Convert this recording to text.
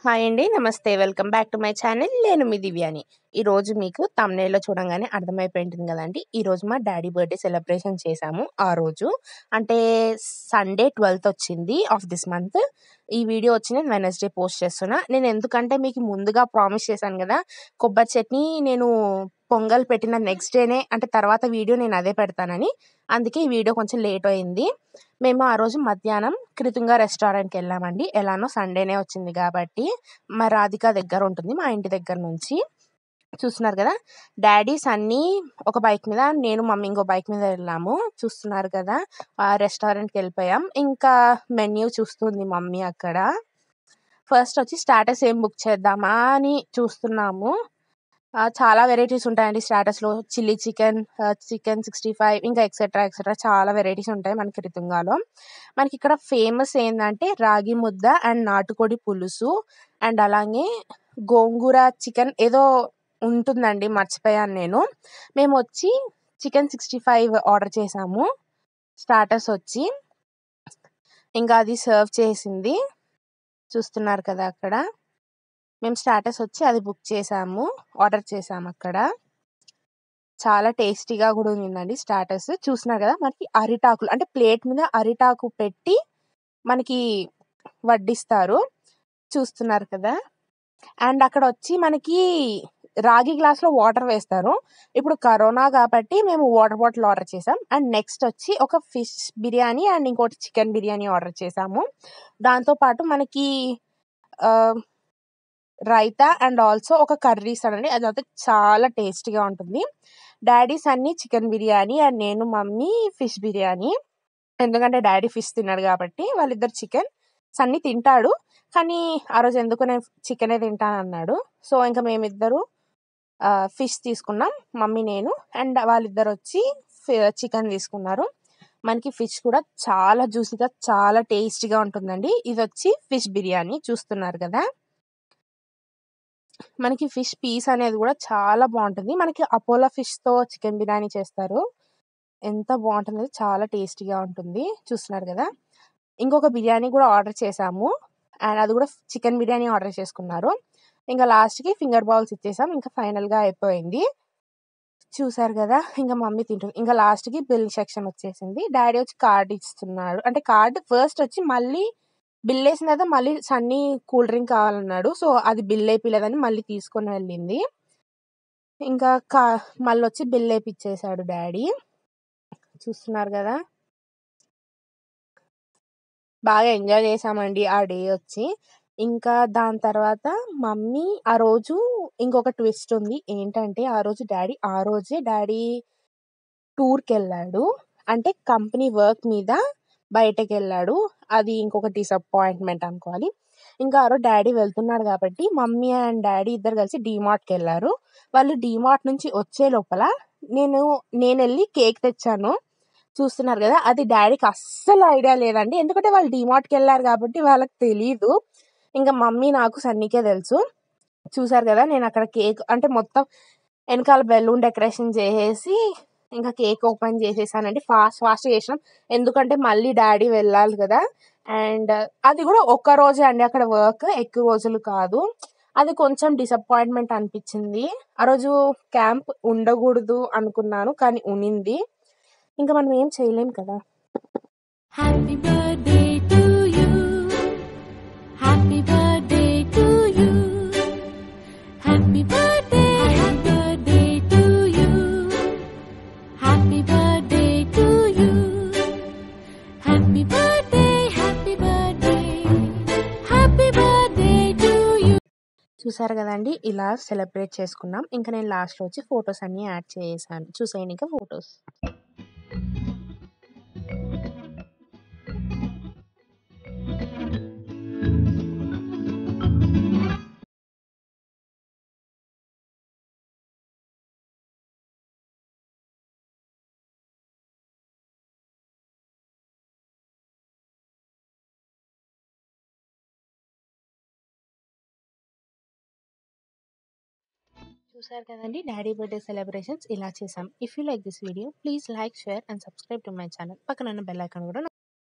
Hi అండి. Namaste. Welcome back to my channel. నేను మీ దివ్యాని. ఈరోజు మీకు థంబ్‌నెయిల్‌లో చూడంగానే అర్థమైపోయి ఉంటుంది గదండీ! ఈరోజు మా డ్యాడీ బర్త్‌డే సెలబ్రేషన్ చేశాము ఆ రోజు. అంటే సండే 12థ్ వచ్చింది ఆఫ్ దిస్ మంత్. ఈ వీడియో వచ్చి నేను వెడ్నెస్‌డే పోస్ట్ చేస్తున్నా. నేను ఎందుకంటే మీకు ముందుగా ప్రామిస్ చేశాను గదా! కొబ్బరి చట్నీ నేను పొంగల్ పెట్టిన నెక్స్ట్ డేనే అంటే తర్వాత వీడియో నేను అదే పెడతానని. అందుకే ఈ వీడియో కొంచెం లేట్ అయింది. మేము ఆ రోజు మధ్యాహ్నం కృతుంగ రెస్టారెంట్‌కెళ్ళామండి. ఎలానో సండేనే వచ్చింది గాబట్టి. మా రాధిక దగ్గర ఉంటుంది మా ఇంటి దగ్గర నుంచి. చూస్తున్నారు గదా! డ్యాడీ, సన్నీ ఒక బైక్ మీద, నేను, మమ్మీ ఇంకో బైక్ మీద వెళ్ళాము. చూస్తున్నారు కదా! ఆ రెస్టారెంట్‌కెళ్ళిపోయాం. ఇంకా మెన్యూ చూస్తుంది మమ్మీ అక్కడ. ఫస్ట్ వచ్చి స్టార్టర్స్ ఏం బుక్ చేద్దామా అని చూస్తున్నాము. ఆహ్, చాలా వెరైటీస్ ఉంటాయండి స్టార్టర్స్‌లో. చిల్లీ చికెన్, ఆహ్, చికెన్ 65 ఇంకా ఎక్సెట్రా, ఎక్సెట్రా చాలా వెరైటీస్ ఉంటాయి మన కృతుంగాలో. మనకిక్కడ ఫేమస్ ఏందంటే రాగి ముద్ద అండ్ నాటుకోడి పులుసు అండ్ అలాగే గోంగూర చికెన్ ఏదో ఉంటుందండి మర్చిపోయాను నేను. మేమొచ్చి చికెన్ 65 ఆర్డర్ చేశాము. స్టార్టర్స్ వచ్చి. ఇంకా అది సర్వ్ చేసింది. చూస్తున్నారు కదా అక్కడ. మేము స్టార్టర్స్ వచ్చి అది బుక్ చేశాము. ఆర్డర్ చేశామక్కడ. చాలా టేస్టీగా గూడా ఉండిందండి స్టార్టర్స్. చూస్తున్నారు గదా! మనకి అరిటాకులు అంటే ప్లేట్ మీద అరిటాకు పెట్టి మనకి వడ్డిస్తారు. చూస్తున్నారు కదా! అండ్ అక్కడొచ్చి మనకి రాగి గ్లాస్‌లో వాటర్ వేస్తారు. ఇప్పుడు కరోనా గాబట్టి మేము వాటర్ బాటిల్ ఆర్డర్ చేశాం. అండ్ నెక్స్ట్ వచ్చి ఒక ఫిష్ బిర్యానీ అండ్ ఇంకోటి చికెన్ బిర్యానీ ఆర్డర్ చేశాము. దాంతో పాటు మనకి ఆహ్, రైతా అండ్ ఆల్సో ఒక కర్రీ ఇస్తాడండి. అదైతే చాలా టేస్టీగా ఉంటుంది. Daddy, Sunny chicken biryani and నేను, మమ్మీ ఫిష్ బిర్యానీ. ఎందుకంటే డ్యాడీ ఫిష్ తినడు గాబట్టి వాళ్ళిద్దరు చికెన్. సన్నీ తింటాడు. కానీ ఆ రోజు ఎందుకో నేను చికెనే తింటానన్నాడు. సో, ఇంక మేమిద్దరు ఆహ్, ఫిష్ తీసుకున్నాం. మమ్మీ, నేను అండ్ వాళ్ళిద్దరొచ్చి ఫి చికెన్ తీసుకున్నారు. మనకి ఫిష్ కూడా చాలా జ్యూసీగా చాలా టేస్టీగా ఉంటుందండి. ఇదొచ్చి ఫిష్ బిర్యానీ చూస్తున్నారు గదా! మనకి ఫిష్ పీస్ అనేది గూడా చాలా బావుంటుంది. మనకి అపోలో ఫిష్‌తో చికెన్ బిర్యానీ చేస్తారు. ఎంత బావుంటుందో చాలా టేస్టీగా ఉంటుంది. చూస్తున్నారు గదా! ఇంకొక బిర్యానీ గూడా ఆర్డర్ చేశాము. అండ్ అది గూడా చికెన్ బిర్యానీ ఆర్డర్ చేసుకున్నారు. ఇంక లాస్ట్‌కి ఫింగర్ బౌల్స్ ఇచ్చేసాం. ఇంకా ఫైనల్‌గా అయిపోయింది. చూసారు గదా! ఇంక మమ్మీ తింటుంది. ఇంక లాస్ట్‌కి బిల్ సెక్షన్ వచ్చేసింది. డ్యాడీ వచ్చి కార్డ్ ఇస్తున్నాడు. అంటే కార్డ్ ఫస్ట్ వచ్చి మళ్ళీ బిల్లేసిన తర్వాత మళ్ళీ సన్నీ కూల్ డ్రింక్ కావాలన్నాడు. సో, అది బిల్లేపియలేదని మళ్ళీ తీసుకొని వెళ్ళింది. ఇంకా కా మళ్ళొచ్చి బిల్లేపిచ్చేసాడు డ్యాడీ. చూస్తున్నారు గదా! బాగా ఎంజాయ్ చేశామండి ఆ డే వచ్చి. ఇంకా దాని తర్వాత మమ్మీ ఆ రోజు ఇంకొక ట్విస్ట్ ఉంది. ఏంటంటే ఆ రోజు డ్యాడీ ఆ రోజే డ్యాడీ టూర్‌కెళ్ళాడు. అంటే కంపెనీ వర్క్ మీద బయటకెళ్ళాడు. అది ఇంకొక డిసప్పాయింట్‌మెంట్ అనుకోవాలి. ఇంకా ఆ రోజు డ్యాడీ వెళ్తున్నాడు గాబట్టి మమ్మీ అండ్ డ్యాడీ ఇద్దరు కలిసి డీమార్ట్‌కెళ్లారు. వాళ్ళు డీమార్ట్ నుంచి వచ్చే లోపల నేను నేనెళ్ళి కేక్ తెచ్చాను. చూస్తున్నారు గదా! అది డ్యాడీకి అస్సలు ఐడియా లేదండి. ఎందుకంటే వాళ్ళు డీమార్ట్‌కెళ్లారు గాబట్టి వాళ్ళకి తెలీదు. ఇంక మమ్మీ, నాకు, సన్నీకే తెలుసు. చూసారు గదా! నేనక్కడ కేక్ అంటే మొత్తం ఎనకాల బెలూన్ డెకరేషన్ చేసేసి ఇంకా కేక్ ఓపెన్ చేసేసానండి. ఫాస్ట్ ఫాస్ట్‌గా చేసినాం. ఎందుకంటే మళ్ళీ డ్యాడీ వెళ్ళాలి గదా! అండ్ అది గూడా ఒక్క రోజే అండి అక్కడ వర్క్. ఎక్కువ రోజులు కాదు. అది కొంచెం డిసప్పాయింట్‌మెంట్ అనిపిచ్చింది. ఆ రోజు క్యాంప్ ఉండగూడదు అనుకున్నాను. కానీ ఉన్నింది. ఇంక మనం ఏం చేయలేం కదా! Happy birthday to you. Happy birthday to you. Happy birthday, happy birthday to you. Happy birthday to you. Happy birthday, happy birthday. Happy birthday to you. చూసారు గదండీ! ఇలా సెలబ్రేట్ చేసుకున్నాం. ఇంక నేను లాస్ట్‌లో వచ్చి ఫోటోస్ అన్నీ యాడ్ చేసేసాను. చూసేయండి ఇక ఫోటోస్. చూసారు కదండీ! డ్యాడీ బర్త్‌డే సెలబ్రేషన్స్ ఇలా చేశాం. If you like this video please like, share and subscribe to my channel. పక్కనున్న బెల్ ఐకాన్ గూడా